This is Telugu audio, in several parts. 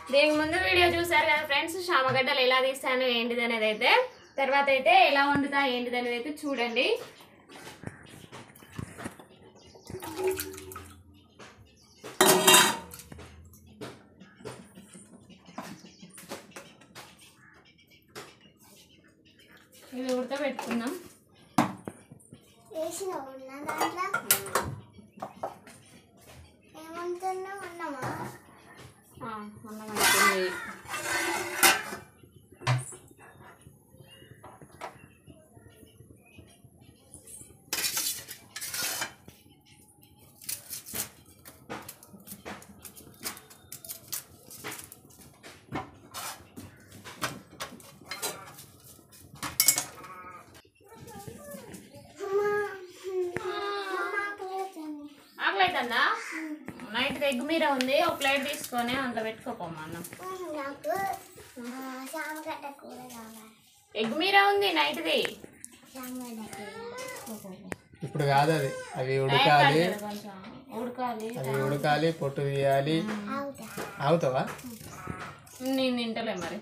దీనికి ముందు వీడియో చూసారు కదా ఫ్రెండ్స్ శామగడ్డలు ఎలా తీస్తాను ఏంటిది అనేది అయితే తర్వాత అయితే ఎలా వండుతా ఏంటిది అనేది అయితే చూడండి ఇవి ఉడకబెట్టుకుందాం వేసిన ఉన్న దాంట్లో ఏమంటున్నావు అన్నమా ఆ, అన్నం అయిపోయింది ఆకలి అవుతుందా నైట్ ఎగ్ మీర ఉంది ఒక ప్లేట్ తీసుకొని అందులో పెట్టుకోపోమా అన్నం నాకు శామగడ్డ కూర కావాలి ఎగ్ మీర ఉంది నైట్ది శామగడ్డ కూర ఇప్పుడు కాదు అది అవి ఉడకాలి కొంచెం ఉడకాలి అవి ఉడకాలి పొట్టు తీయాలి అవుతా అవుతావా నేను తింటలే మరి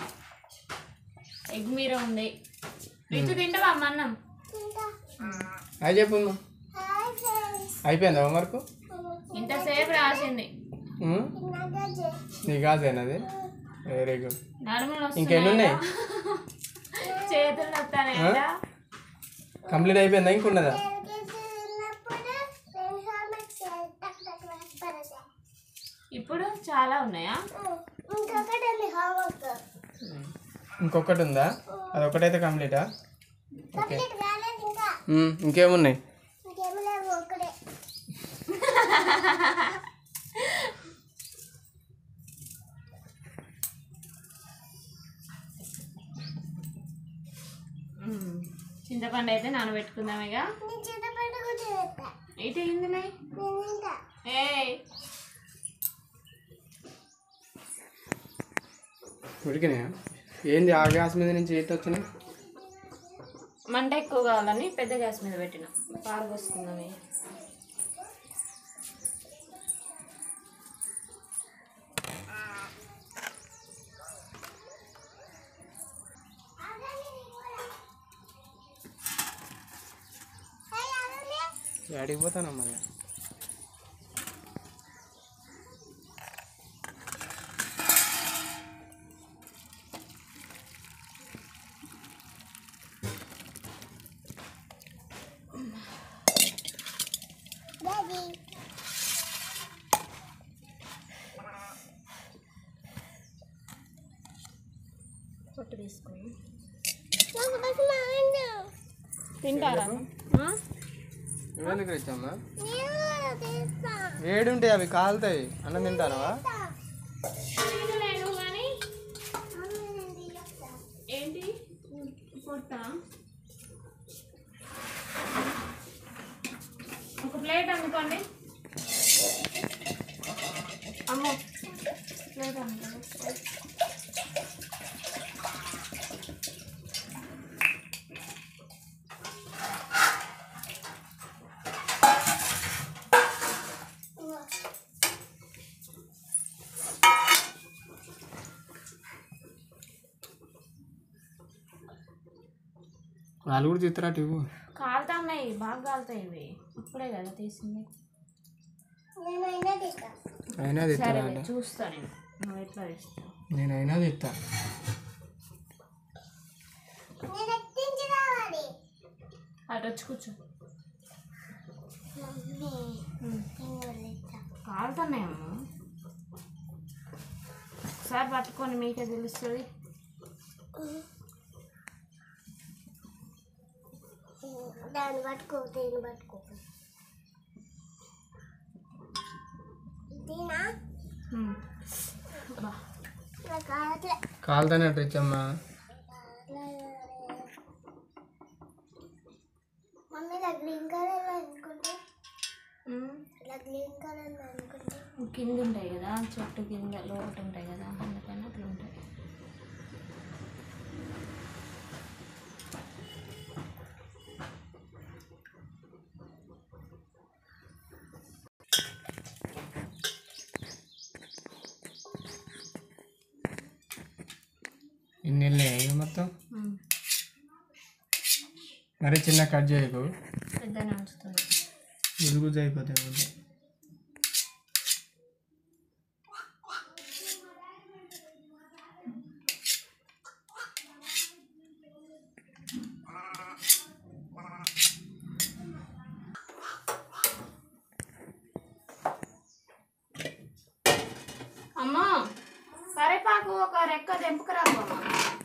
ఎగ్ మీర ఉంది రిచు తింటావా అమ్మ అన్నం ఇంకా అది చెప్పు అమ్మా. హాయ్ ఫ్రెండ్స్ అయిపోయిందా హోంవర్క్ ఇంతసేపు రాసింది నాగా నీ కాదేనా అది వెరీ గుడ్ నడుములు ఇంకెన్ని ఉన్నాయి చేతులు నొత్తానంట కంప్లీట్ అయిపోయిందా ఇంకున్నదా ఉన్నప్పుడు రెండు సార్లు టక్ టక్ పడతా ఇప్పుడు చాలా ఉన్నాయా ఇంకొకటి ఉంది హోంవర్క్ ఇంకొకటి ఉందా అదొకటైతే కంప్లీటా కంప్లీట్ కాలేదు ఇంకా ఇంకేమున్నాయి ఇంకేమి లేవు ఒకటే ఉమ్. చింతపండు అయితే నానబెట్టుకుందాం ఇక నేను చింతపండు కూర్చోబెట్టా అయితే ఏందిలే నేను ఇంకా ఏ ఉడికినాయా ఏంది ఆ గ్యాస్ మీద నుంచి ఏంటి వచ్చినాయి మంట ఎక్కువ కావాలని పెద్ద గ్యాస్ మీద పెట్టిన పాలు పోసుకుందాం ఇక. అడిగి పోతానమ్మా ఇక. డాడీ పొట్టు తీసుకుని నాకు బస్ మాండు తింటారా ఆ? నువ్వెందుకు తెచ్చమ్మా నేను కూడా తీస్తా వేడుంటాయి అవి కాలుతాయి అన్నం తింటానవా తినలేను కానీ మమ్మీ నేను తీస్తా ఏంటి పొట్ట ఒక ప్లేట్ అందుకోండి అమ్మో ప్లేట్ అందుకోండి వాళ్ళు కూడా తిత్తరాటు ఇవ్వు కాలుతా ఉన్నాయి బాగా కాలుతాయి ఇవి ఇప్పుడే కదా తీసింది నేను అయినా తీస్తా అయినా సరే తిత్తరా చూస్తా నేను నువ్వు ఎట్లా తీస్తావు నేనైనా తిత్తా నేను ఎత్తించి రావాలి అటు వచ్చి కూర్చో మమ్మీ నేను వదిలేస్తా కాలుతున్నాయమ్మా ఒకసారి పట్టుకొని మీకే తెలుస్తుంది దాన్ని పట్టుకో దీన్ని పట్టుకో దీనా ఉమ్. బా. నాకు కావట్లే కాలుతానే తెచ్చమ్మా మమ్మీ ఇలా గ్రీన్ కలర్ అనుకుంటే ఉమ్. ఇలా గ్రీన్ కలర్ అనుకుంటే కింద ఉంటాయి కదా చెట్టు కింద లోపల ఉంటాయి కదా అందుకని అట్లా ఉంటాయి ఇన్ని వెళ్ళినాయి ఇక మొత్తం మరీ చిన్న కట్ చేయకు పెద్దనే ఉంచుతుంది గుజు గుజు అయిపోతాయి ముద్ద. అమ్మా కరేపాకు ఒక రెక్క తెంపుకురాకు అమ్మా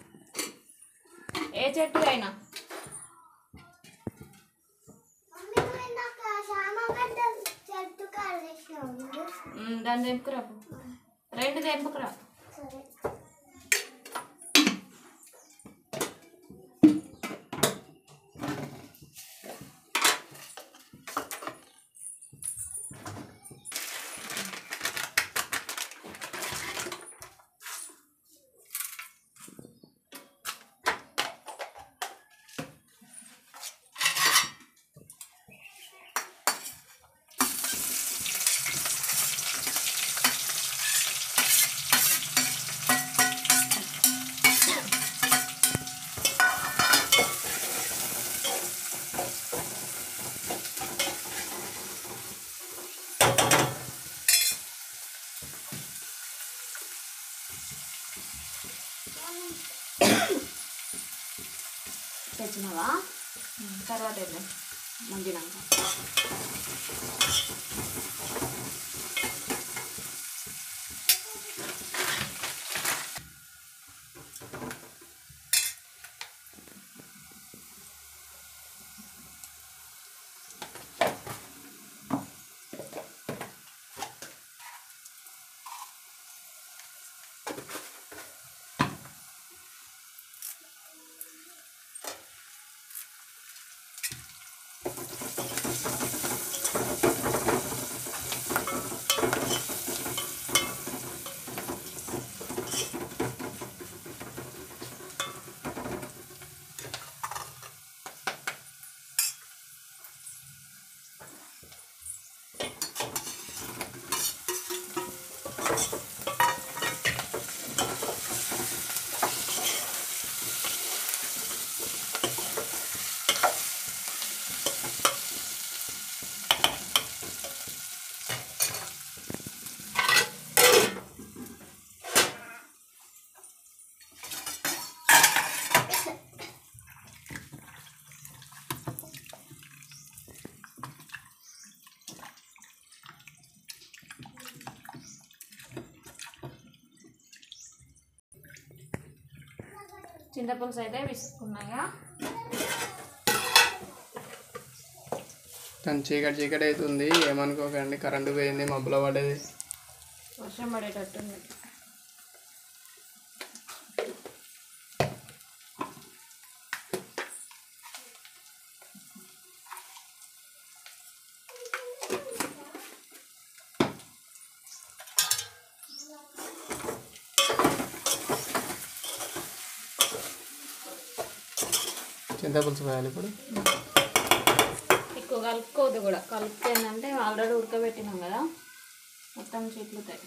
ఏ చెట్టు అయినా మమ్మీ నువ్వు ఇందాక శామగడ్డ చెట్టు కాలేసినావు చూడు. ఉమ్, దాన్ని తెంపుకురాకు రెండు తెంపుకురా సరే తెచ్చినావా ఉమ్, తర్వాత వేద్దాం మగ్గినాక చింతపులుసు అయితే విసుకున్నాయా తను చీకటి చీకటి అవుతుంది ఏమనుకోకండి కరెంటు పోయింది మబ్బులో పడేది వర్షం పడేటట్టుంది చింతపులుసు పోయాలి ఇప్పుడు ఎక్కువ కలుపుకోవద్దు కూడా కలిపితే ఏంటంటే ఆల్రెడీ ఉడకబెట్టినాం కదా మొత్తం చిట్లుతాయి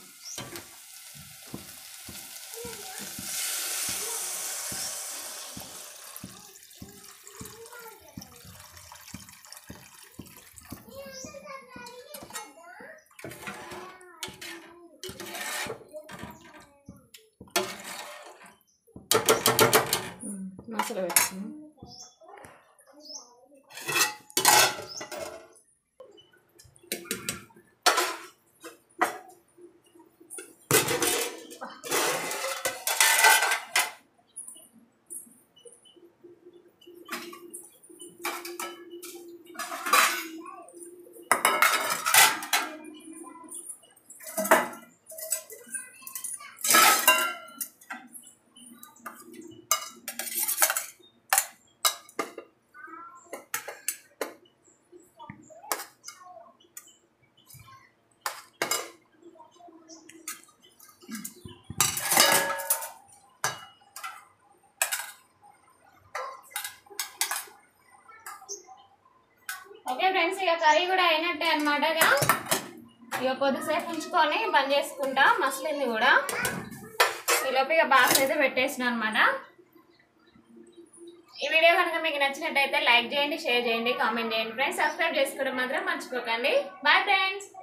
మసాలా పెట్టుకున్నాం ఓకే ఫ్రెండ్స్ ఇక కర్రీ కూడా అయినట్టే అనమాట ఇక కొద్దిసేపు ఉంచుకొని బంద్ చేసుకుంటా మసలింది కూడా ఈలోపు ఇక బాక్స్ అయితే పెట్టేసిన అనమాట ఈ వీడియో కనుక మీకు నచ్చినట్టయితే లైక్ చేయండి షేర్ చేయండి కామెంట్ చేయండి ఫ్రెండ్స్ సబ్స్క్రైబ్ చేసుకోవడం మాత్రం మర్చిపోకండి బాయ్ ఫ్రెండ్స్